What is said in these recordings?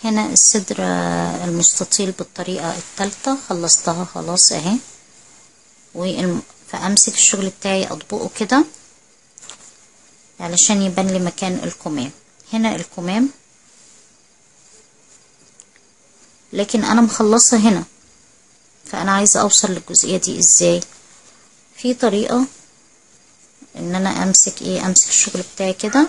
هنا الصدر آه، المستطيل بالطريقة التالتة خلصتها خلاص اهي والم... فامسك الشغل بتاعي اطبقه كده علشان يبان لي مكان الكمام هنا الكمام لكن انا مخلصة هنا فانا عايزة اوصل للجزئية دي ازاي في طريقة ان انا امسك ايه امسك الشغل بتاعي كده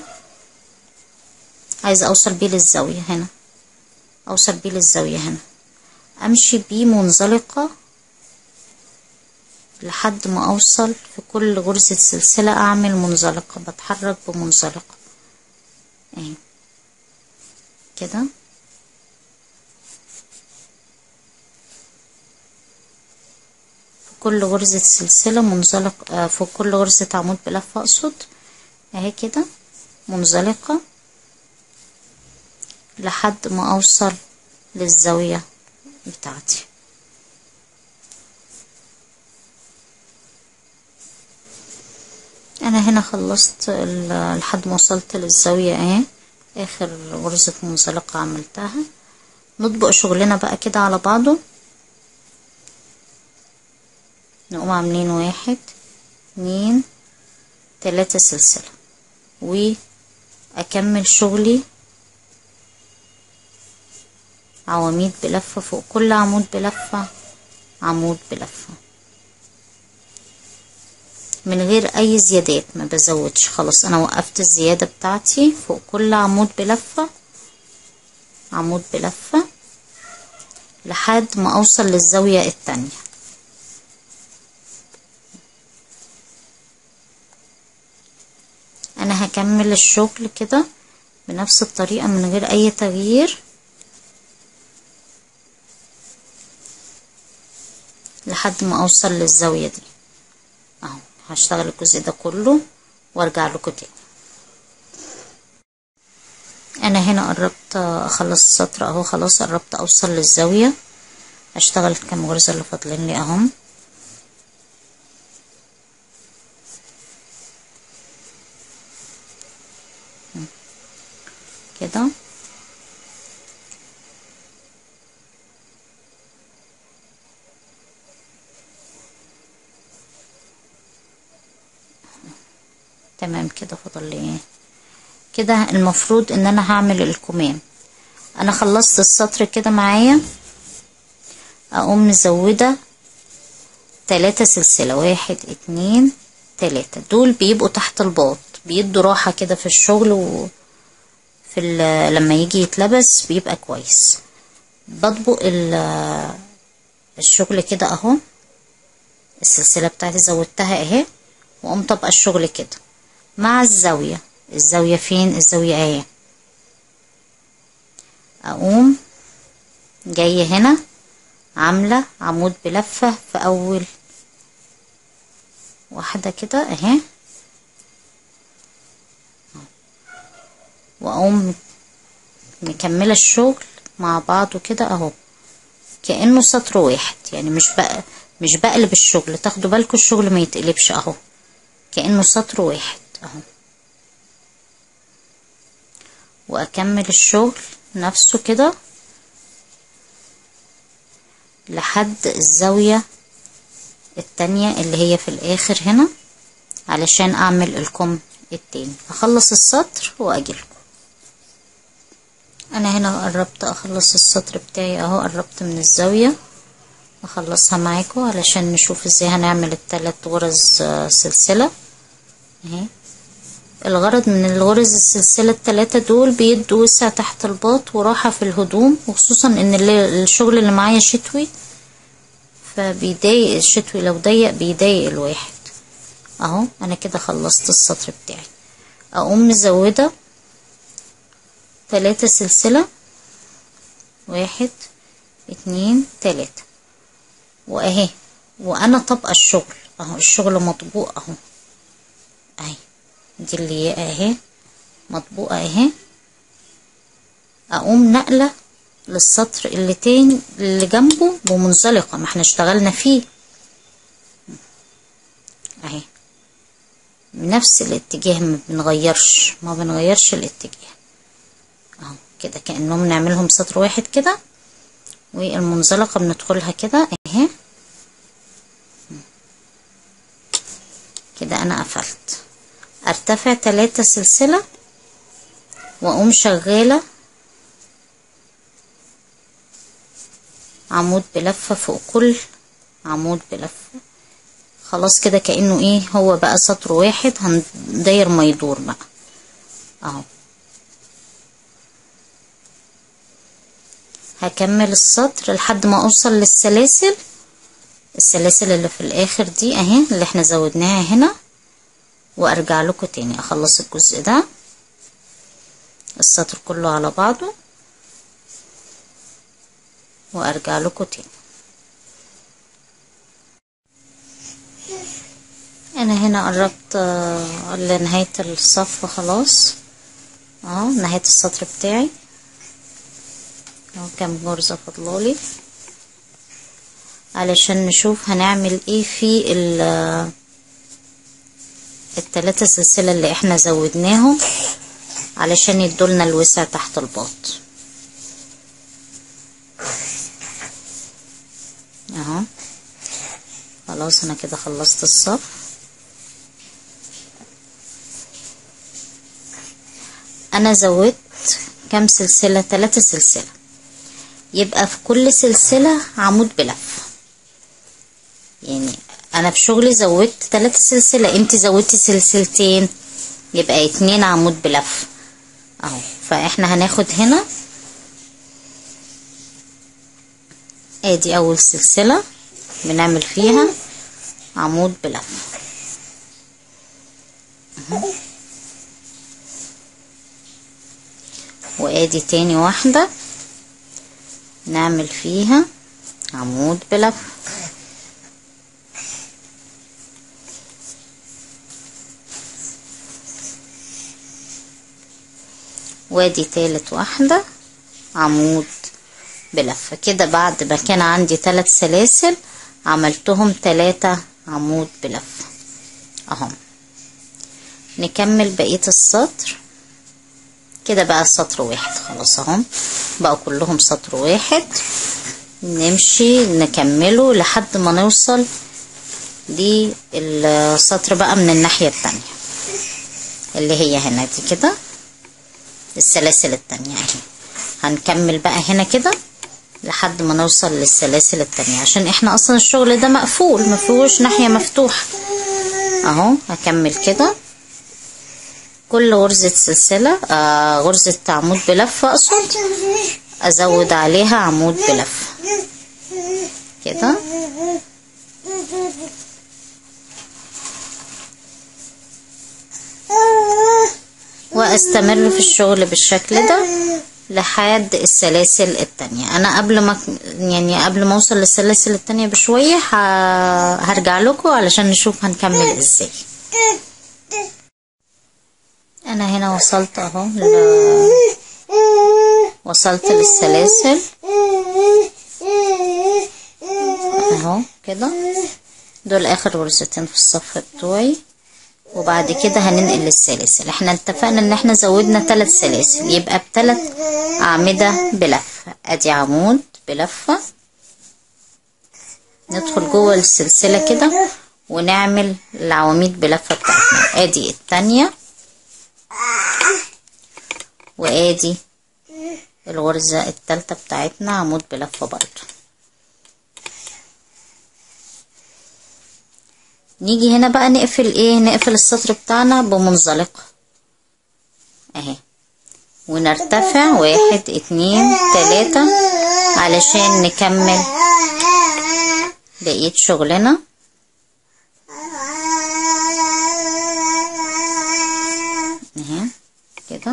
عايزة اوصل بيه للزاوية هنا اوصل بيه للزاوية هنا امشي بيه منزلقة لحد ما اوصل في كل غرزة سلسلة اعمل منزلقة بتحرك بمنزلقة اهي كده في كل غرزة سلسلة منزلق آه في كل غرزة عمود بلف اقصد اهي كده منزلقة لحد ما اوصل للزاوية بتاعتي انا هنا خلصت ال- لحد ما وصلت للزاوية اهي اخر غرزة منزلقة عملتها نطبق شغلنا بقى كده على بعضه نقوم عاملين واحد اتنين تلاتة سلسلة واكمل شغلي عواميد بلفة فوق كل عمود بلفة عمود بلفة من غير اي زيادات ما بزودش خلاص انا وقفت الزيادة بتاعتي فوق كل عمود بلفة عمود بلفة لحد ما اوصل للزاوية التانية انا هكمل الشغل كده بنفس الطريقة من غير اي تغيير لحد ما اوصل للزاوية دي اهو هشتغل الجزء ده كله وارجع لكم تاني انا هنا قربت اخلص السطر اهو خلاص قربت اوصل للزاوية اشتغل كام غرزة اللي فاضلين لي اهم كده تمام كده فاضل لي ايه كده المفروض ان انا هعمل الكمام انا خلصت السطر كده معايا اقوم مزودة تلاتة سلسلة واحد اتنين تلاتة دول بيبقوا تحت الباط بيدوا راحة كده في الشغل و في ال- لما يجي يتلبس بيبقى كويس بطبق ال- الشغل كده اهو السلسلة بتاعتي زودتها اهي واقوم طبقة الشغل كده مع الزاوية الزاوية فين الزاوية اهي اقوم جاية هنا عاملة عمود بلفة في اول واحدة كده اهي واقوم مكملة الشغل مع بعضه كده اهو كأنه سطر واحد يعني مش بقى مش بقلب الشغل تاخدوا بالكم الشغل ما يتقلبش اهو كأنه سطر واحد اهو واكمل الشغل نفسه كده لحد الزاوية التانية اللي هي في الاخر هنا علشان اعمل الكم التاني اخلص السطر واجيلكم انا هنا قربت اخلص السطر بتاعي اهو قربت من الزاوية اخلصها معاكم علشان نشوف ازاي هنعمل التلات غرز آه، سلسلة اهي الغرض من الغرز السلسلة التلاتة دول بيدوا وسع تحت الباط وراحة في الهدوم وخصوصا ان اللي- الشغل اللي معايا شتوي فبيضايق الشتوي لو ضيق بيضايق الواحد اهو انا كده خلصت السطر بتاعي اقوم مزودة تلاتة سلسلة واحد اتنين تلاتة واهي وانا طبقة الشغل اهو الشغل مطبوق اهو اهي دي اللي هي اهي مطبوقة اهي اقوم نقلة للسطر اللي تاني اللي جنبه بمنزلقة ما احنا اشتغلنا فيه اهي نفس الاتجاه ما بنغيرش ما بنغيرش الاتجاه اهو كده كأنهم نعملهم سطر واحد كده والمنزلقة بندخلها كده اهي كده انا قفلت ارتفع تلاتة سلسلة واقوم شغالة عمود بلفة فوق كل عمود بلفة خلاص كده كأنه ايه هو بقى سطر واحد هنداير ما يدور بقى اهو هكمل السطر لحد ما اوصل للسلاسل السلاسل اللي في الاخر دي اهي اللي احنا زودناها هنا وارجع لكم تاني اخلص الجزء ده السطر كله على بعضه وارجع لكم تاني انا هنا قربت لنهاية الصف خلاص اهو نهاية السطر بتاعي اهو كام غرزة فاضلالي علشان نشوف هنعمل ايه في التلاتة سلسلة اللي احنا زودناهم علشان يدولنا الوسع تحت الباط اهو خلاص انا كده خلصت الصف انا زودت كام سلسلة تلاتة سلسلة يبقى في كل سلسلة عمود بلف يعني انا في شغلي زودت تلاتة سلسلة انت زودتي سلسلتين يبقى اتنين عمود بلف اهو فاحنا هناخد هنا ادي اول سلسلة بنعمل فيها عمود بلف اهو وادي تاني واحدة نعمل فيها عمود بلف وادي تالت واحدة عمود بلفة كده بعد ما كان عندي تلات سلاسل عملتهم تلاتة عمود بلفة اهو نكمل بقية السطر كده بقى سطر واحد خلاص اهو بقوا كلهم سطر واحد نمشي نكمله لحد ما نوصل للسطر بقى من الناحية التانية اللي هي هنا دي كده السلاسل التانية اهي هنكمل بقى هنا كده لحد ما نوصل للسلاسل التانية عشان احنا اصلا الشغل ده مقفول مفيهوش ناحية مفتوحة اهو هكمل كده كل غرزة سلسلة آه غرزة عمود بلفة اقصد ازود عليها عمود بلفة كده واستمر في الشغل بالشكل ده لحد السلاسل التانية انا قبل ما يعني قبل ما اوصل للسلاسل التانية بشوية هرجع لكم علشان نشوف هنكمل ازاي انا هنا وصلت اهو ل... وصلت للسلاسل اهو كده دول اخر غرزتين في الصف بتوعي وبعد كده هننقل للسلاسل احنا اتفقنا ان احنا زودنا ثلاث سلاسل يبقى بثلاث اعمدة بلفة ادي عمود بلفة ندخل جوه السلسلة كده ونعمل العواميد بلفة بتاعتنا ادي التانية وادي الغرزة التالتة بتاعتنا عمود بلفة برضو نيجي هنا بقى نقفل ايه نقفل السطر بتاعنا بمنزلقة اهي ونرتفع واحد اتنين تلاتة علشان نكمل بقية شغلنا اهي كده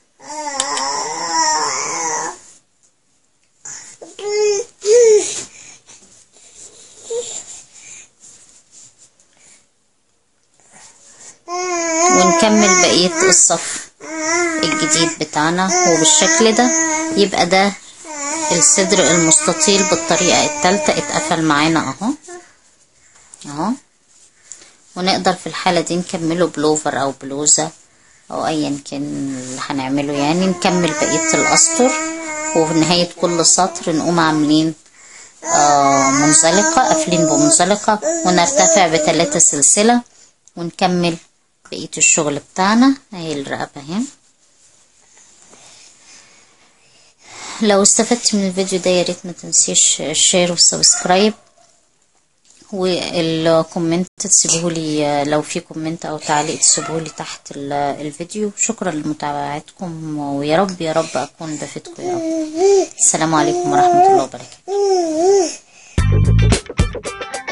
ونكمل بقية الصف الجديد بتاعنا وبالشكل ده يبقى ده الصدر المستطيل بالطريقة التالتة اتقفل معانا اهو اهو ونقدر في الحالة دي نكمله بلوفر او بلوزة او ايا كان اللي هنعمله يعني نكمل بقية الاسطر وفي نهاية كل سطر نقوم عاملين آه منزلقة قافلين بمنزلقة ونرتفع بثلاثة سلسلة ونكمل بقية الشغل بتاعنا اهي الرقبة اهي لو استفدت من الفيديو ده يا ريت ما تنسيش الشير والسبسكرايب والكومنت تسيبوهولي لو في كومنت او تعليق تسيبوهولي تحت الفيديو شكرا لمتابعتكم ويا رب يا رب اكون بفيدكم يا رب السلام عليكم ورحمة الله وبركاته